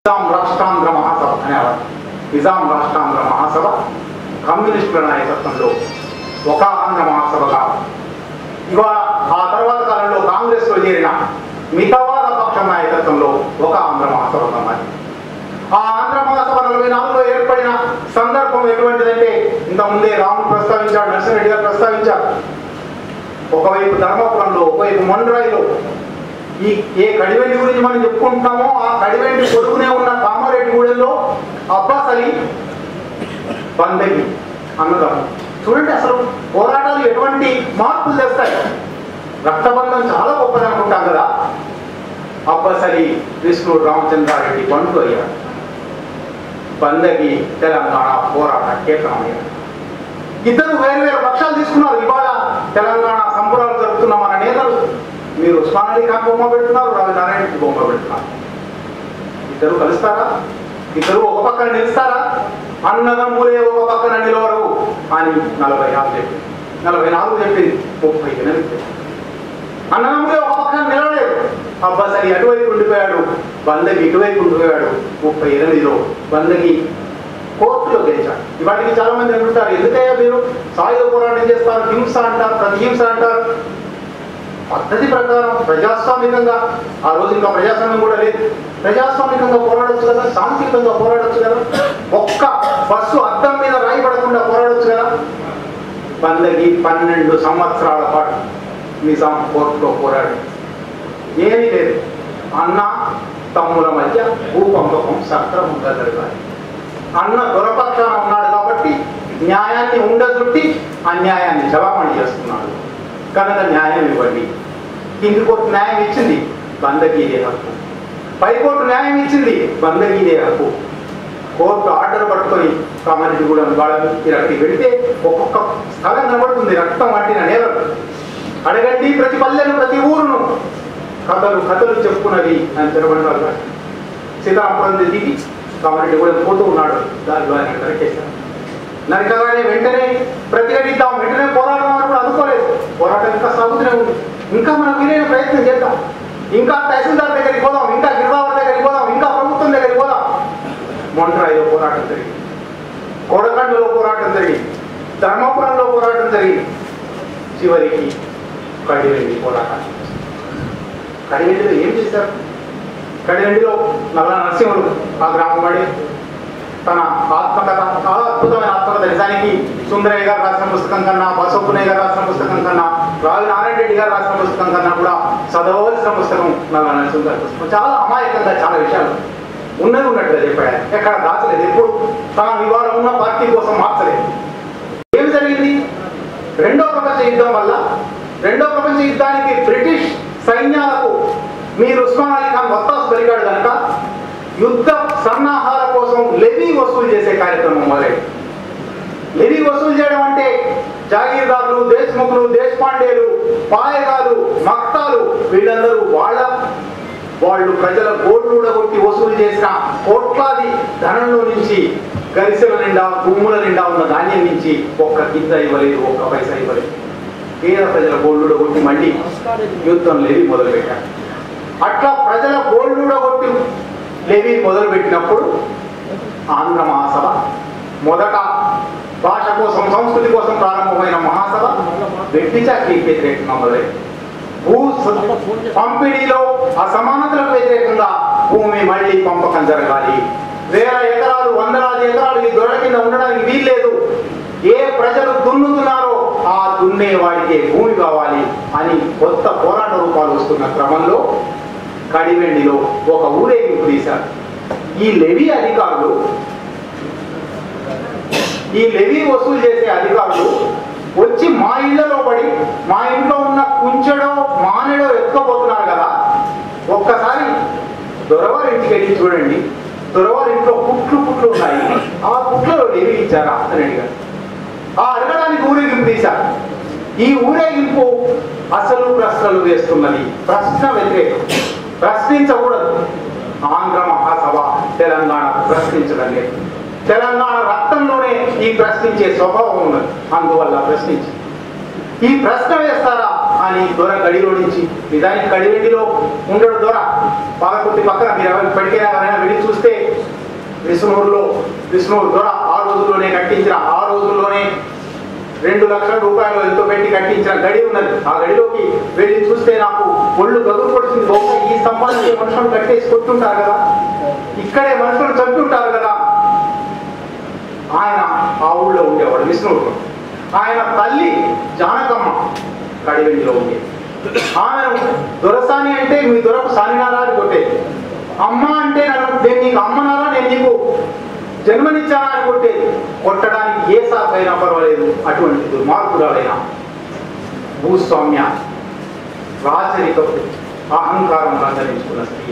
నిజాం రాష్ట్రాంధ్ర మహాసభ అనేవారు నిజాం రాష్ట్రాంధ్ర మహాసభ కమ్యూనిస్టుల నాయకత్వంలో ఒక ఆంధ్ర మహాసభగా ఇవాళ ఆ తర్వాత కాలంలో కాంగ్రెస్లో చేరిన మితవాద పక్షం నాయకత్వంలో ఒక ఆంధ్ర మహాసభగా మారింది ఆ ఆంధ్ర మహాసభ నలభై నాలుగులో ఏర్పడిన సందర్భం ఎటువంటిదంటే ఇంతకుముందే రాముడు ప్రస్తావించాడు నరసింహరెడ్డి గారు ప్రస్తావించారు ఒకవైపు ధర్మపురంలో ఒకవైపు మొండ్రాయిలో ఈ ఏ కడివెండి గురించి మనం చెప్పుకుంటున్నామో ఆ కడివెండి పొరుగునే ఉన్న కామారెడ్డిగూడెంలో అబ్బాస్ అలీ బందగి అన్నదమ్ము చూడండి అసలు పోరాటాలు ఎటువంటి మార్పులు తెస్తాయి రక్తబంధం చాలా గొప్పది అనుకుంటాం కదా అబ్బాస్ అలీ విష్ణుడు రామచంద్రారెడ్డి బంటు అయ్యాడు బందగి తెలంగాణ పోరాట కేంద్రమయ్యాడు ఇద్దరు వేరు వేరు పక్షాలు తీసుకున్నారు ఇవాళ తెలంగాణ సంబరాలు జరుపుతున్న మన నేతలు మీరు ఉస్మాన్ అలీ ఖాన్ బొమ్మ పెడుతున్నారు రావి నారాయణకి బొమ్మ పెడుతున్నారు ఇద్దరు కలుస్తారా ఇద్దరు ఒక పక్కన నిలుస్తారా అన్నదమ్ములే ఒక పక్కన నిలవరు అని నలభై నాలుగు చెప్పింది నలభై నాలుగు చెప్పింది ముప్పై ఎనిమిది చెప్పింది అన్నదమ్ములే ఒక పక్కన నిలవలేదు అబ్బాస్ అలీ అటువైపు ఉండిపోయాడు బందకి ఇటువైపు ఉండిపోయాడు ముప్పై ఎనిమిదిలో బందకి కోర్టులో గెలిచాడు ఇవాటికి చాలా మంది అంటుంటారు ఎందుకయ్యా మీరు సాయుధ పోరాటం చేస్తారు హింస అంటారు ప్రతిహింస అంటారు పద్ధతి ప్రకారం ప్రజాస్వామికంగా ఆ రోజు ఇంకా ప్రజాస్వామ్యం కూడా లేదు ప్రజాస్వామికంగా పోరాడొచ్చు కదా సాంఘికంగా పోరాడొచ్చు కదా ఒక్క బస్సు అద్దం మీద రాయబడకుండా పోరాడొచ్చు కదా బందకి పన్నెండు సంవత్సరాల పాటు నిజాం కోర్టులో పోరాడి ఏమీ లేదు అన్న తమ్ముల మధ్య భూపంపకం సక్రమంగా జరగాలి అన్న దొరపక్షాన ఉన్నాడు కాబట్టి న్యాయాన్ని ఉండజుట్టి అన్యాయాన్ని జవాబు చేస్తున్నాడు కనుక న్యాయం ఇవ్వండి కింది కోర్టు న్యాయం ఇచ్చింది బందకి ఇదే హక్కు పైకోర్టు న్యాయం ఇచ్చింది బందకి ఇదే హక్కు కోర్టు ఆర్డర్ పట్టుకొని కామారెడ్డి కూడా వాళ్ళని అక్కడికి వెళితే ఒక్కొక్క స్థలం కనబడుతుంది రక్తం పట్టిన నేలలు అడగండి ప్రతి పల్లెను ప్రతి ఊరును కథలు కథలు చెప్పుకున్నది అని తిరువనరాలు సీతారామపురం దిగి కామారెడ్డి కూడా పోతూ ఉన్నాడు దానిలో ఆయన నరికేశారు నరకగానే వెంటనే ప్రతిఘటిద్దాం వెంటనే పోరాటం అని కూడా అనుకోలేదు పోరాటం ఇంకా సాగుతూనే ఉంది ఇంకా మనం వీలైన ప్రయత్నం చేద్దాం ఇంకా తహసీల్దార్ దగ్గరికి పోదాం ఇంకా గిరిదావర్ దగ్గరికి పోదాం ఇంకా ప్రభుత్వం దగ్గరికి పోదాం మొంట్రాయిలో పోరాటం జరిగింది కోడకండలో పోరాటం జరిగింది ధర్మపురంలో పోరాటం జరిగింది చివరికి కడివెండి పోరాటం కడివెండిలో ఏం చేశారు కడివెండిలో నల్ల నరసింహుడు ఆ గ్రామం వాడి తన ఆత్మకథ చాలా అద్భుతమైన ఆత్మకథ నిజానికి సుందరయ్య గారు రాసిన పుస్తకం కన్నా బసవపునయ్య గారు రాసిన పుస్తకం కన్నా రావి నారాయణ రెడ్డి గారు రాసిన పుస్తకం కన్నా కూడా చదవలసిన పుస్తకం నల్ల నరసింహ గారి పుస్తకం చాలా అమాయకంగా చాలా విషయాలు ఉన్నది ఉన్నట్టుగా చెప్పాడు ఆయన. ఎక్కడ దాచలేదు ఎప్పుడు తన నివారణ ఉన్న పార్టీ కోసం మార్చలేదు ఏం జరిగింది రెండో ప్రపంచ యుద్ధం వల్ల రెండో ప్రపంచ యుద్ధానికి బ్రిటిష్ సైన్యాలకు మీరు ఉస్మాన్ అలీ ఖాన్ వత్తాసు పెరిగాడు కనుక యుద్ధ సన్నాహాల కోసం లెవీ వసూలు చేసే కార్యక్రమం మొదలైంది లెవీ వసూలు చేయడం అంటే జాగీర్దారులు దేశ్ముఖులు దేశపాండేలు పాయగాలు మక్తాలు వీళ్ళందరూ వాళ్ళ వాళ్ళు ప్రజల గోళ్ళు కొట్టి వసూలు చేసిన కోట్లాది ధనంలో నుంచి గరిసెల నిండా భూముల నిండా ఉన్న ధాన్యం నుంచి ఒక్క గింజ ఇవ్వలేదు ఒక్క పైసా ఇవ్వలేదు పేద ప్రజల గోళ్ళు కొట్టి మళ్ళీ యుద్ధం లేవి మొదలుపెట్టారు అట్లా ప్రజల గోళ్ళు కొట్టి లేవి మొదలుపెట్టినప్పుడు ఆంధ్ర మహాసభ మొదట భాష కోసం సంస్కృతి కోసం ప్రారంభమైన మహాసభ వెట్టి చాకరీకి వ్యతిరేకంగా మొదలైంది భూ స- పంపిణీలో అసమానతలకు వ్యతిరేకంగా భూమి మళ్ళీ పంపకం జరగాలి వేల ఎకరాలు వందలాది ఎకరాలు ఈ దొరల కింద ఉండడానికి వీల్లేదు ఏ ప్రజలు దున్నుతున్నారో ఆ దున్నే వాడికే భూమి కావాలి అని కొత్త పోరాట రూపాలు వస్తున్న క్రమంలో కడివెండిలో ఒక ఊరేగింపు తీశారు ఈ లెవీ అధికారులు ఈ లెవీ వసూలు చేసే అధికారులు వచ్చి మా ఇళ్లలో పడి మా ఇంట్లో ఉన్న కుంచెడో మానెడో ఎత్తుకోబోతున్నారు కదా ఒక్కసారి దొరవారి ఇంటికి వెళ్ళి చూడండి దొరవారి ఇంట్లో పుట్లు పుట్లు ఉన్నాయి ఆ పుట్లలో లెవీ ఇచ్చారా అని అడిగారు ఆ అడగడానికి ఊరేగింపు తీశారు ఈ ఊరేగింపు అసలు ప్రశ్నలు వేస్తున్నది ప్రశ్న వ్యతిరేకం ప్రశ్నించకూడదు ఆంధ్ర మహాసభ తెలంగాణ ప్రశ్నించడం లేదు తెలంగాణ రక్తంలోనే ఈ ప్రశ్నించే స్వభావం ఉన్నది అందువల్ల ప్రశ్నించి ఈ ప్రశ్న వేస్తారా అని దొర గడిలో నుంచి నిజానికి గడివెండిలో ఉండడు దొర పాలకుర్తి పక్కన మీరు ఎవరు ఇప్పటికైనా ఎవరైనా వెళ్ళి చూస్తే విష్ణువులో విష్ణువు దొర ఆ రోజుల్లోనే కట్టించిన ఆ రోజుల్లోనే రెండు లక్షల రూపాయలు ఎంతో పెట్టి కట్టించిన గడి ఉన్నది ఆ గడిలోకి వెళ్ళి చూస్తే నాకు ఒళ్ళు గదులు పడుతుంది బహుశా ఈ స్తంభానికి మనుషులు కట్టేసి కొట్టుంటారు కదా ఇక్కడే మనుషులు చంపుతుంటారు కదా ఆయన ఆ ఊళ్ళో ఉండేవాడు విష్ణువుడు ఆయన తల్లి జానకమ్మ కడివెండిలో ఉండేది ఆమెను దొరసాని అంటే మీ దొరకు సానినారా అని కొట్టేది అమ్మ అంటే నన్ను నేను నీకు అమ్మనారా నేను నీకు జన్మనిచ్చానా అని కొట్టేది కొట్టడానికి ఏ సాకైనా పర్వాలేదు అటువంటి దుర్మార్గురాలైన భూస్వామ్య రాచరికపు అహంకారం రంగరించుకున్న స్త్రీ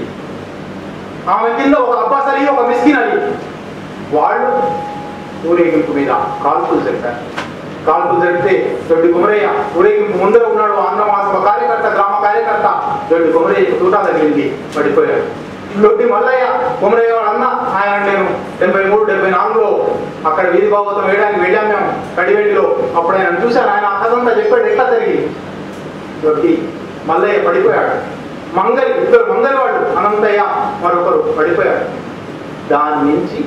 ఆమె కింద ఒక అబ్బాస్ అలీ ఒక మిస్కిన్ అలీ వాళ్ళు ఊరేగింపు మీద కాల్పులు జరిపారు కాల్పులు జరిపితే దొడ్డి కుమరయ్య ఊరేగింపు ముందర ఉన్నాడు ఆంధ్ర మహాసభ కార్యకర్త గ్రామ కార్యకర్త దొడ్డి కుమరయ్య తూటా తగిలింది పడిపోయాడు దొడ్డి మల్లయ్య కుమరయ్య వాళ్ళన్న ఆయన నేను డెబ్బై మూడు డెబ్బై నాలుగులో అక్కడ వీధి భాగవతం వేయడానికి వెళ్ళాం మేము కడివెండిలో అప్పుడు ఆయన చూశాను ఆయన ఆ కథంతా చెప్పాడు ఎట్లా జరిగింది దొడ్డి మల్లయ్య పడిపోయాడు మంగలి ఇద్దరు మంగలి వాళ్ళు అనంతయ్య మరొకరు పడిపోయాడు దాని నుంచి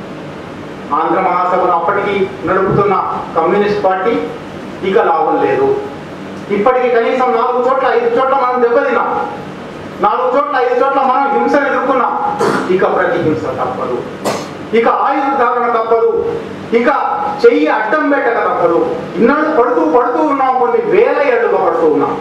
ఆంధ్ర మహాసభను అప్పటికి నడుపుతున్న కమ్యూనిస్ట్ పార్టీ ఇక లాభం లేదు ఇప్పటికి కనీసం నాలుగు చోట్ల ఐదు చోట్ల మనం దెబ్బతిన్నాం నాలుగు చోట్ల ఐదు చోట్ల మనం హింసను ఎదుర్కొన్నాం ఇక ప్రతి హింస తప్పదు ఇక ఆయుధ ధారణ తప్పదు ఇక చెయ్యి అడ్డం పెట్టక తప్పదు ఇన్నాళ్ళు పడుతూ పడుతూ ఉన్నాం కొన్ని వేల ఏళ్ళుగా పడుతూ ఉన్నాం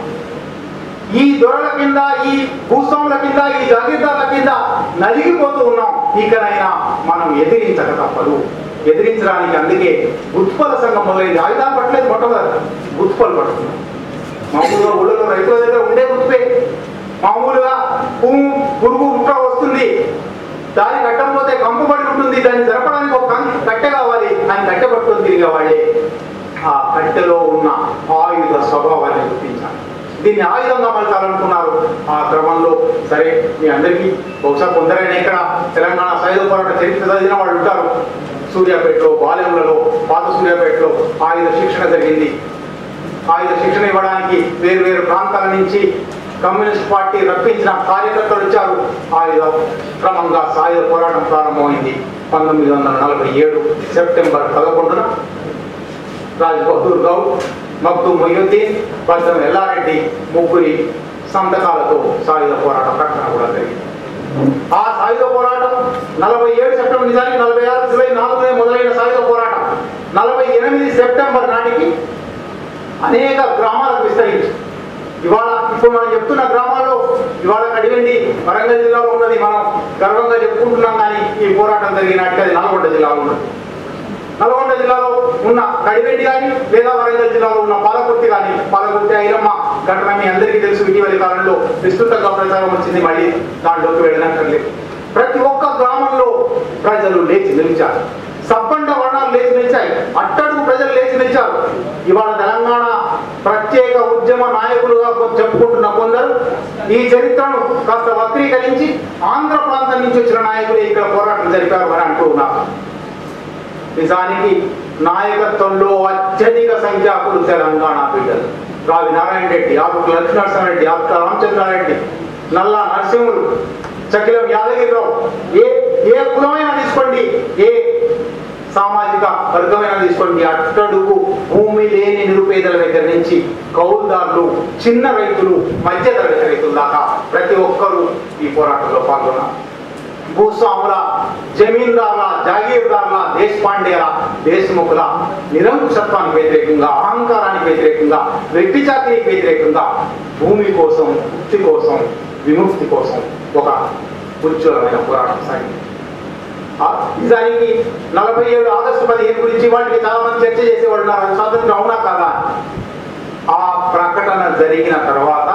ఈ దొరల కింద ఈ భూస్వాముల కింద ఈ జాగీర్దార్ల కింద నలిగిపోతూ ఉన్నాం ఇకనైనా మనం ఎదిరించక తప్పదు ఎదిరించడానికి అందుకే గుత్పల సంఘం మొదలైంది ఆయుధాలు పట్టలేదు మొట్టమొదటి గుత్పలు పడుతున్నాం మామూలుగా ఊళ్ళలో రైతుల దగ్గర ఉండే గుత్పే మామూలుగా పువ్వు పురుగు పుట్ట వస్తుంది దాన్ని కట్టకపోతే కంపబడి ఉంటుంది దాన్ని జరపడానికి ఒక కం- కట్టె కావాలి అని కట్టె పట్టుకొని తిరిగే వాళ్ళే ఆ కట్టెలో ఉన్న ఆయుధ స్వభావాన్ని గుర్తించాలి దీన్ని ఆయుధంగా మలచాలనుకున్నారు ఆ క్రమంలో సరే మీ అందరికీ బహుశా కొందరైనా ఇక్కడ తెలంగాణ సాయుధ పోరాట చరిత్ర చదివిన వాళ్ళు ఉంటారు సూర్యాపేటలో బాలెంలలో పాత సూర్యాపేటలో ఆయుధ శిక్షణ జరిగింది ఆయుధ శిక్షణ ఇవ్వడానికి వేరు వేరు ప్రాంతాల నుంచి కమ్యూనిస్ట్ పార్టీ రప్పించిన కార్యకర్తలు వచ్చారు ఆయుధ క్రమంగా సాయుధ పోరాటం ప్రారంభమైంది పంతొమ్మిది వందల నలభై ఏడు సెప్టెంబర్ పదకొండున రాజ్ బహదూర్ గౌడ్ మక్తూ మొయ్యుద్దీన్ పద్దం ఎల్లారెడ్డి ముగ్గురి సంతకాలతో సాయుధ పోరాట ప్రకటన కూడా జరిగింది ఆ సాయుధ పోరాటం నలభై ఏడు సెప్టెంబర్ నిజానికి నలభై ఆరు జూలై నాలుగునే మొదలైన సాయుధ పోరాటం నలభై ఎనిమిది సెప్టెంబర్ నాటికి అనేక గ్రామాలకు విస్తరించి ఇవాళ ఇప్పుడు మనం చెప్తున్న గ్రామాల్లో ఇవాళ కడివెండి వరంగల్ జిల్లాలో ఉన్నది మనం గర్వంగా చెప్పుకుంటున్నాం కానీ ఈ పోరాటం జరిగిన నాటికి అది నల్గొండ జిల్లాలో ఉన్నది నల్గొండ జిల్లాలో ఉన్న కడివెండి కానీ లేదా వరంగల్ జిల్లాలో ఉన్న పాలకుర్తి కానీ పాలకుర్తి ఐలమ్మ ఘటన మీ అందరికీ తెలుసు ఇటీవలి కాలంలో విస్తృతంగా ప్రచారం వచ్చింది మళ్ళీ దాంట్లోకి వెళ్ళనక్కర్లేదు ప్రతి ఒక్క గ్రామంలో ప్రజలు లేచి నిలిచారు సబ్బండ వర్ణాలు లేచి నిలిచాయి అట్టడుగు ప్రజలు లేచి నిలిచారు ఇవాళ తెలంగాణ ప్రత్యేక ఉద్యమ నాయకులుగా కొ- చెప్పుకుంటున్న కొందరు ఈ చరిత్రను కాస్త వక్రీకరించి ఆంధ్ర ప్రాంతం నుంచి వచ్చిన నాయకులు ఇక్కడ పోరాటం జరిపారు అని అంటూ ఉన్నారు నిజానికి నాయకత్వంలో అత్యధిక సంఖ్యాకులు తెలంగాణ బిడ్డలు రావి నారాయణ రెడ్డి ఆకుల లక్ష్మీనరసింహారెడ్డి ఆకుల రామచంద్రారెడ్డి నల్లా నరసింహులు చకిలం యాదగిరిరావు ఏ ఏ కులమైనా తీసుకోండి ఏ సామాజిక వర్గమైనా తీసుకోండి అట్టడుగు భూమి లేని నిరుపేదల దగ్గర నుంచి కౌలుదారులు చిన్న రైతులు మధ్య తరగతి రైతుల దాకా ప్రతి ఒక్కరూ ఈ పోరాటంలో పాల్గొన్నారు భూస్వాముల జమీందారుల జాగీర్దారుల దేశపాండేల దేశముఖుల నిరంకుశత్వానికి వ్యతిరేకంగా అహంకారానికి వ్యతిరేకంగా వ్యక్తి చాకరీకి వ్యతిరేకంగా భూమి కోసం ముక్తి కోసం విముక్తి కోసం ఒక ఉజ్వలమైన పోరాటం సాగింది ఆ నిజానికి నలభై ఏడు ఆగస్టు పదిహేను గురించి వాటికి చాలా మంది చర్చ చేసేవాళ్ళు ఉన్నారు అది స్వాతంత్రం అవునా కాదా ఆ ప్రకటన జరిగిన తర్వాత